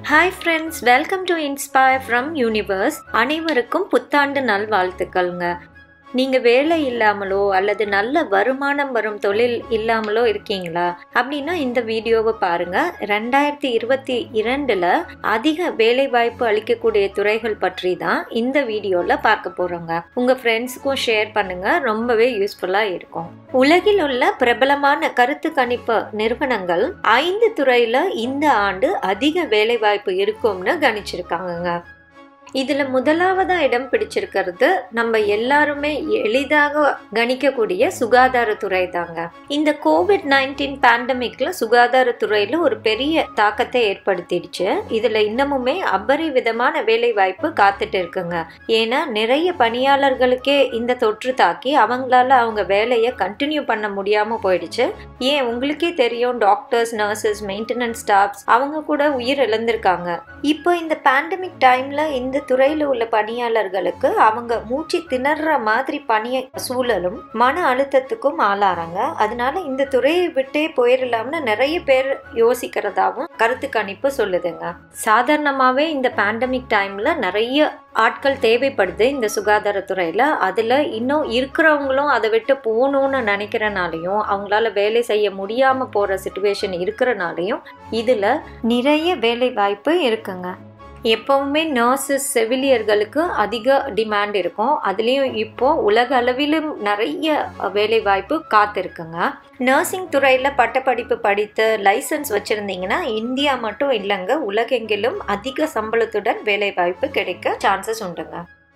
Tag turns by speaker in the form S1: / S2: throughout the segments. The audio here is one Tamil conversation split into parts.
S1: hi friends welcome to inspire from universe அனைவருக்கும் புத்தாண்டு நல்வாழ்த்துக்கள்ங்க நீங்கள் வேலை இல்லாமலோ அல்லது நல்ல வருமானம் வரும் தொழில் இல்லாமலோ இருக்கீங்களா அப்படின்னா இந்த வீடியோவை பாருங்க ரெண்டாயிரத்தி இருபத்தி இரண்டில் அதிக வேலை வாய்ப்பு அளிக்கக்கூடிய துறைகள் பற்றி தான் இந்த வீடியோவில் பார்க்க போகிறோங்க உங்கள் ஃப்ரெண்ட்ஸுக்கும் ஷேர் பண்ணுங்க ரொம்பவே யூஸ்ஃபுல்லாக இருக்கும் உலகில் உள்ள பிரபலமான கருத்து கணிப்பு நிறுவனங்கள் ஐந்து துறையில் இந்த ஆண்டு அதிக வேலை வாய்ப்பு இருக்கும்னு கணிச்சிருக்காங்கங்க இதுல முதலாவதா இடம் பிடிச்சிருக்கிறது நம்ம எல்லாருமே எளிதாக கணிக்கக்கூடிய சுகாதாரத்துறை தாங்க இந்த கோவிட் நைன்டீன் பேண்டமிக்ல சுகாதாரத்துறையில ஒரு பெரிய தாக்கத்தை ஏற்படுத்திடுச்சு இதுல இன்னமுமே அபரிவிதமான வேலை வாய்ப்பு காத்துட்டு இருக்குங்க ஏன்னா நிறைய பணியாளர்களுக்கே இந்த தொற்று தாக்கி அவங்களால அவங்க வேலையை கண்டினியூ பண்ண முடியாம போயிடுச்சு ஏன் உங்களுக்கே தெரியும் டாக்டர்ஸ் நர்சஸ் மெயின்டெனன்ஸ் ஸ்டாஃப்ஸ் அவங்க கூட உயிர் இழந்திருக்காங்க இப்போ இந்த பேண்டமிக் டைம்ல இந்த துறையில உள்ள பணியாளர்களுக்கு அவங்க மூச்சு திணற மாதிரி பணிய சூழலும் மன அழுத்தத்துக்கும் ஆளாறாங்க அதனால இந்த துறையை விட்டே போயிடலாம்னு நிறைய பேர் யோசிக்கிறதாவும் கருத்து கணிப்பு சொல்லுதுங்க சாதாரணமாவே இந்த பேண்டமிக் டைம்ல நிறைய ஆட்கள் தேவைப்படுது இந்த சுகாதாரத்துறையில் அதில் இன்னும் இருக்கிறவங்களும் அதை விட்டு போகணும்னு நினைக்கிறனாலையும் அவங்களால வேலை செய்ய முடியாமல் போகிற சுச்சுவேஷன் இருக்கிறனாலையும் இதில் நிறைய வேலை வாய்ப்பு இருக்குங்க எப்பவுமே நர்சஸ் செவிலியர்களுக்கு அதிக டிமாண்ட் இருக்கும் அதுலேயும் இப்போ உலக அளவிலும் நிறைய வேலை வாய்ப்பு காத்திருக்குங்க நர்சிங் துறையில் பட்டப்படிப்பு படித்து லைசன்ஸ் வச்சுருந்தீங்கன்னா இந்தியா மட்டும் இல்லைங்க உலகெங்கிலும் அதிக சம்பளத்துடன் வேலை வாய்ப்பு கிடைக்க சான்சஸ் உண்டுங்க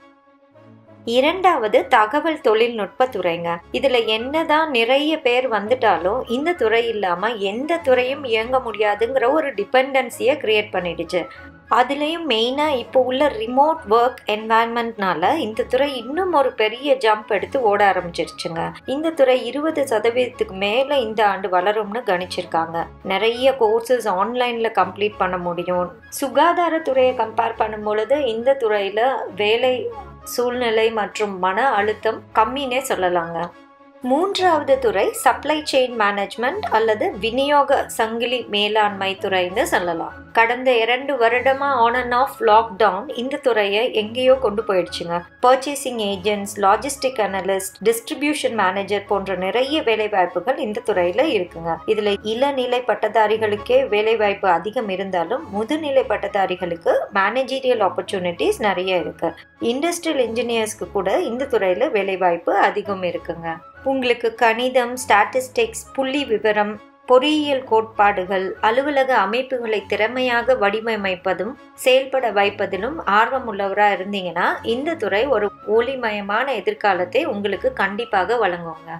S1: இரண்டாவது தகவல் தொழில்நுட்ப துறைங்க இதுல என்னதான் நிறைய பேர் வந்துட்டாலும் இந்த துறை இல்லாம எந்த துறையும் இயங்க முடியாதுங்கிற ஒரு டிபெண்டன்சியை கிரியேட் பண்ணிடுச்சு அதுலேயும் மெயினாக இப்போ உள்ள ரிமோட் ஒர்க் என்வாயன்மெண்ட்னால இந்த துறை இன்னும் ஒரு பெரிய ஜம்ப் எடுத்து ஓட ஆரம்பிச்சிருச்சுங்க இந்த துறை இருபது சதவீதத்துக்கு மேலே இந்த ஆண்டு வளரும்னு கணிச்சிருக்காங்க நிறைய கோர்சஸ் ஆன்லைனில் கம்ப்ளீட் பண்ண முடியும் சுகாதாரத்துறையை கம்பேர் பண்ணும் பொழுது இந்த துறையில் வேலை சூழ்நிலை மற்றும் மன அழுத்தம் கம்மினே சொல்லலாங்க மூன்றாவது துறை சப்ளை செயின் மேனேஜ்மெண்ட் அல்லது விநியோக சங்கிலி மேலாண்மை துறைன்னு சொல்லலாம் கடந்த இரண்டு வருடமா ஆன் அண்ட் ஆஃப் லாக்டவுன் இந்த துறையை எங்கேயோ கொண்டு போயிடுச்சுங்க purchasing agents logistic analyst distribution manager போன்ற நிறைய வேலை வாய்ப்புகள் இந்த துறையில இருக்குங்க இதுல இளநிலை பட்டதாரிகளுக்கே வேலை வாய்ப்பு அதிகம் இருந்தாலும் முதுநிலை பட்டதாரிகளுக்கு மேனேஜீரியல் ஆப்பர்ச்சுனிட்டிஸ் நிறைய இருக்கு இண்டஸ்ட்ரியல் இன்ஜினியர்ஸ்க்கு கூட இந்த துறையில வேலை வாய்ப்பு அதிகம் இருக்குங்க உங்களுக்கு கணிதம் ஸ்டாட்டிஸ்டிக்ஸ் புள்ளி விவரம் பொறியியல் கோட்பாடுகள் அலுவலக அமைப்புகளை திறமையாக வடிவமைப்பதும் செயல்பட வைப்பதிலும் ஆர்வம் உள்ளவராக இருந்தீங்கன்னா இந்த துறை ஒரு ஒளிமயமான எதிர்காலத்தை உங்களுக்கு கண்டிப்பாக வழங்குங்க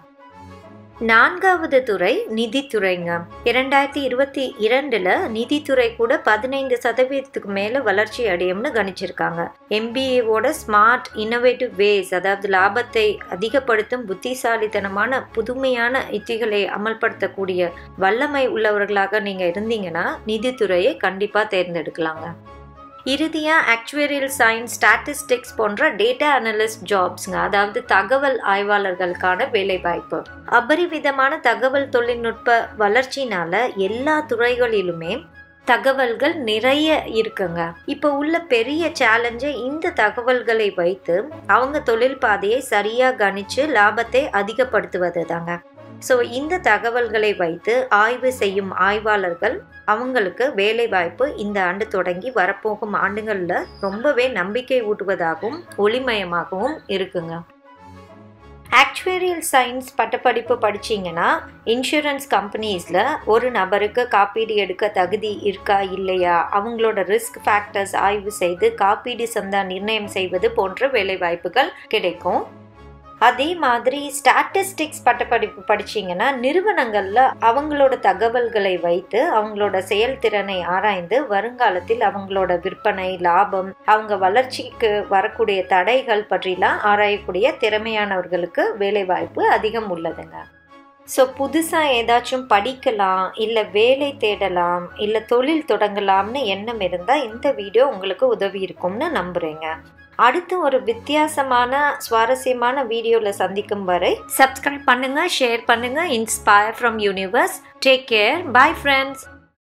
S1: நான்காவது துறை நிதித்துறைங்க இரண்டாயிரத்தி இருபத்தி இரண்டுல நிதித்துறை கூட பதினைந்து சதவீதத்துக்கு மேல வளர்ச்சி அடையும்னு கணிச்சிருக்காங்க எம்பிஏவோட ஸ்மார்ட் இன்னோவேட்டிவ் வேஸ் அதாவது லாபத்தை அதிகப்படுத்தும் புத்திசாலித்தனமான புதுமையான யுத்திகளை அமல்படுத்தக்கூடிய வல்லமை உள்ளவர்களாக நீங்க இருந்தீங்கன்னா நிதித்துறையை கண்டிப்பா தேர்ந்தெடுக்கலாங்க இறுதியாக ஆக்சுவரியல் சயின்ஸ் ஸ்டாட்டிஸ்டிக்ஸ் போன்ற டேட்டா அனலிஸ்ட் ஜாப்ஸ்ங்க அதாவது தகவல் ஆய்வாளர்களுக்கான வேலைவாய்ப்பு அபரிவிதமான தகவல் தொழில்நுட்ப வளர்ச்சினால எல்லா துறைகளிலுமே தகவல்கள் நிறைய இருக்குங்க இப்போ உள்ள பெரிய சேலஞ்சை இந்த தகவல்களை வைத்து அவங்க தொழில் பாதையை சரியாக கணிச்சு லாபத்தை அதிகப்படுத்துவது தாங்க ஸோ இந்த தகவல்களை வைத்து ஆய்வு செய்யும் ஆய்வாளர்கள் அவங்களுக்கு வேலை வாய்ப்பு இந்த ஆண்டு தொடங்கி வரப்போகும் ஆண்டுகளில் ரொம்பவே நம்பிக்கை ஊட்டுவதாகவும் ஒளிமயமாகவும் இருக்குங்க ஆக்சுவரியல் சயின்ஸ் பட்டப்படிப்பு படிச்சிங்கன்னா இன்சூரன்ஸ் கம்பெனிஸில் ஒரு நபருக்கு காப்பீடு எடுக்க தகுதி இருக்கா இல்லையா அவங்களோட ரிஸ்க் ஃபேக்டர்ஸ் ஆய்வு செய்து காப்பீடு சந்தா நிர்ணயம் செய்வது போன்ற வேலைவாய்ப்புகள் கிடைக்கும் அதே மாதிரி ஸ்டாட்டிஸ்டிக்ஸ் பட்டப்படிப்பு படிச்சிங்கன்னா நிறுவனங்களில் அவங்களோட தகவல்களை வைத்து அவங்களோட செயல்திறனை ஆராய்ந்து வருங்காலத்தில் அவங்களோட விற்பனை லாபம் அவங்க வளர்ச்சிக்கு வரக்கூடிய தடைகள் பற்றிலாம் ஆராயக்கூடிய திறமையானவர்களுக்கு வேலைவாய்ப்பு அதிகம் உள்ளதுங்க ஸோ புதுசாக ஏதாச்சும் படிக்கலாம் இல்லை வேலை தேடலாம் இல்லை தொழில் தொடங்கலாம்னு எண்ணம் இருந்தால் இந்த வீடியோ உங்களுக்கு உதவி இருக்கும்னு நம்புகிறேங்க அடுத்து ஒரு வித்தியாசமான சுவாரஸ்யமான வீடியோவில் சந்திக்கும் வரை சப்ஸ்கிரைப் பண்ணுங்கள் ஷேர் பண்ணுங்கள் inspire from universe take care bye friends